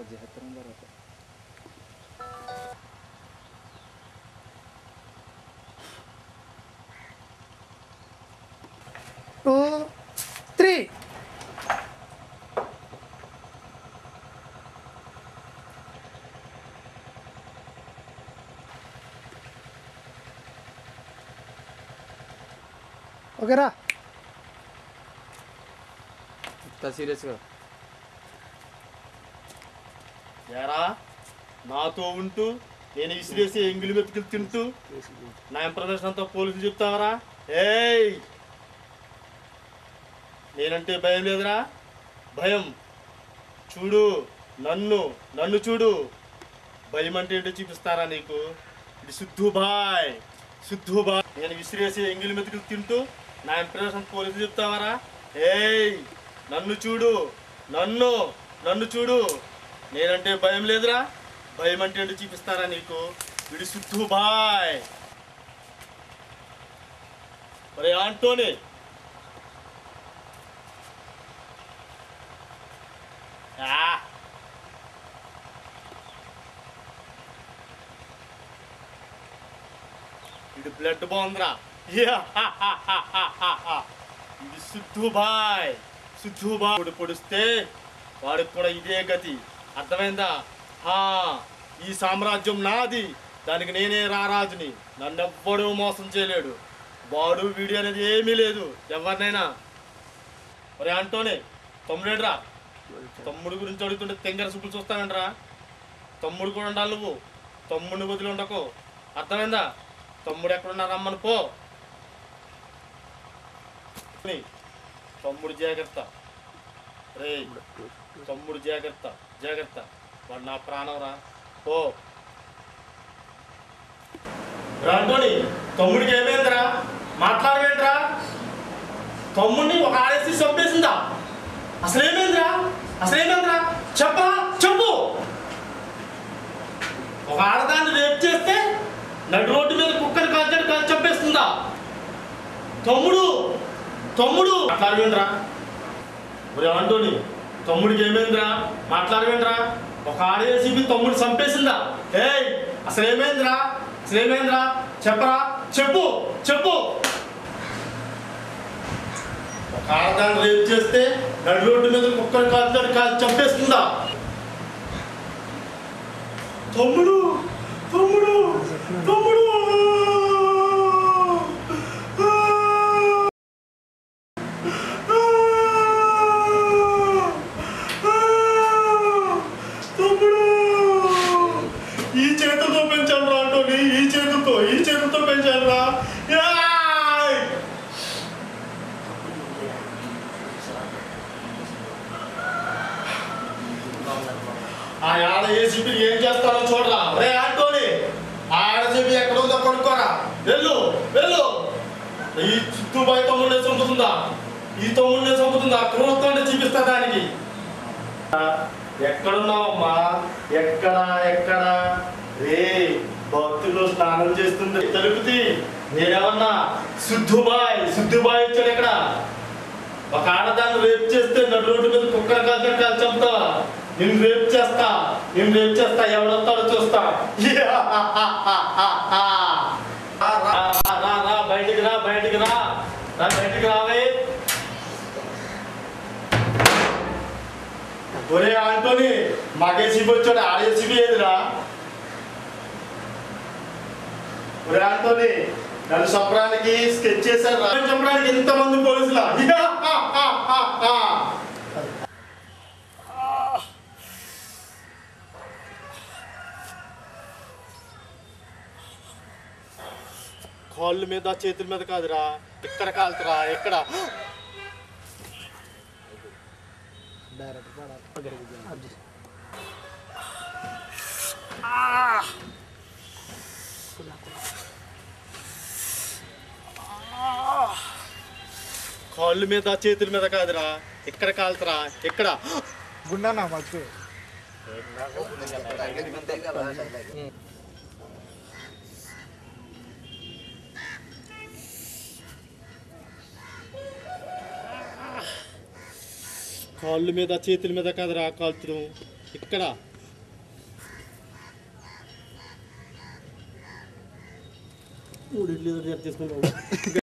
చేస్తాం తర్వాత two three ఓకేరా ఇంత సీరియస్గా ఏరా నాతో ఉంటూ నేను విసిరేసి ఎంగిలి మెతుకులు తింటూ నా ఇన్ఫర్మేషన్ అంతా పోలీసులు చెప్తావరా ఏయ్ నేనంటే భయం లేదురా భయం చూడు నన్ను నన్ను చూడు భయం అంటే ఏంటో చూపిస్తారా నీకు ఇది సిద్ధుబాయ్ సిద్ధుబాయ్ నేను విసిరేసి ఎంగిలి మెతుకులు తింటూ నా ఇన్ఫర్మేషన్ పోలీసులు చెప్తావరా ఏయ్ నన్ను చూడు నన్ను నన్ను చూడు నేనంటే భయం లేదురా భయం అంటే ఏంటో చూపిస్తారా నీకు వీడి సిద్ధుబాయ్ మరి ఆంటోని ఆ ఇది బ్లడ్ బాగుందిరా యా, హా, హా, హా, హా, హా, హా. ఇది సిద్ధుబాయ్ సిద్ధుబాయ్ పొడిస్తే వాడికి కూడా ఇదే గతి అర్థమైందా హా ఈ సామ్రాజ్యం నాది దానికి నేనే రారాజుని నన్నెవ్వడూ మోసం చేయలేడు వాడు వీడి అనేది ఏమీ లేదు ఎవరినైనా ఒరే అంటోనే తమ్ముడేడ్రా తమ్ముడు గురించి అడుగుతుంటే తెంగర చూపులు చూస్తానంటరా తమ్ముడు కూడా ఉండాలి నువ్వు తమ్ముడిని వదిలి ఉండకు అర్థమైందా తమ్ముడు ఎక్కడున్నా రమ్మని పో నీ, తమ్ముడు జాగ్రత్త రే తమ్ముడు జాగ్రత్త జాగ్రత్త వాడు నా ప్రాణం రా పో రాంటోని తమ్ముడికి ఏమైందిరా మాట్లాడవేంట్రా తమ్ముడిని ఒక ఆడేసి చంపేసిందా అసలు ఏమైందిరా అసలు ఏమైందిరా చెప్పరా చెప్పు ఒక ఆడదాన్ని రేపు చేస్తే నడు రోడ్డు మీద కుక్కని కాల్చాడు కాల్చి చంపేస్తుందా తమ్ముడు తమ్ముడు మాట్లాడవేంద్రా ఒరే అంటోని తమ్ముడికి ఏమైందిరా మాట్లాడవేంద్రా ఒక ఆడేసి తమ్ముడు చంపేసిందా ఏయ్ అసలు ఏమైందిరా అసలు ఏమైందిరా చెప్పరా చెప్పు చెప్పు ఒక ఆడదాన్ని రేపు చేస్తే నడు రోడ్డు మీద కుక్కని కాల్చాడు కాల్చి చంపేస్తుందా తమ్ముడు తమ్ముడు తమ్ముడు తమ్ముడు ఈ చేతులతో పెంచాను రా అంటోని ఈ చేతులతో ఈ చేతులతో పెంచాను రా యాయ్! ఆ ఆడ ఏసీపీ ఏం చేస్తారో చూడరా రే ఆటోని ఆ ఆడ చెప్పి ఎక్కడ ఉందో కొనుక్కోరా వెళ్ళు వెళ్ళు ఈ చుట్టూబాయి తమ్ముడినే చంపుతుందా ఈ తమ్ముడినే చంపుతుందా క్రూరత్వాన్ని చూపిస్తా దానికి ఎక్కడున్నావమ్మా ఎక్కడ ఎక్కడ రే భక్తులు స్నానం చేస్తుంది తలుపుతి నేనేమన్నా సిద్ధుబాయ్ సిద్ధుబాయ్ వచ్చాడు ఇక్కడ ఒక ఆడదాన్ని రేప్ చేస్తే నడు రోడ్డు మీద కుక్కర కాల్చడం కాల్చి చంపుతావా నేను రేప్ చేస్తా నేను రేప్ చేస్తా ఎవడొస్తాడో చూస్తా రా, రా, రా, రా, బయటికి రా బయటికి రా రా బయటికి రావే ఒరే ఆంటోని మాకే సిబి వచ్చాడు ఆడే సిబి ఏదిరా ఒరే ఆంటోని నన్ను చంపడానికి స్కెచ్ చేశారు రా. నన్ను చంపడానికి ఇంతమంది పోలీసులా కాళ్ళ మీద చేతుల మీద కాదురా ఇక్కడ కాలుతురా ఎక్కడ కాళ్ళ మీద చేతుల మీద కాదురా ఇక్కడ కాలుతురా ఎక్కడ గుండా నా మర్చిపోయి కాళ్ళ మీద చేతుల మీద కాదురా కాల్చడం ఇక్కడ మూడు ఇడ్లీ తీసుకున్నావు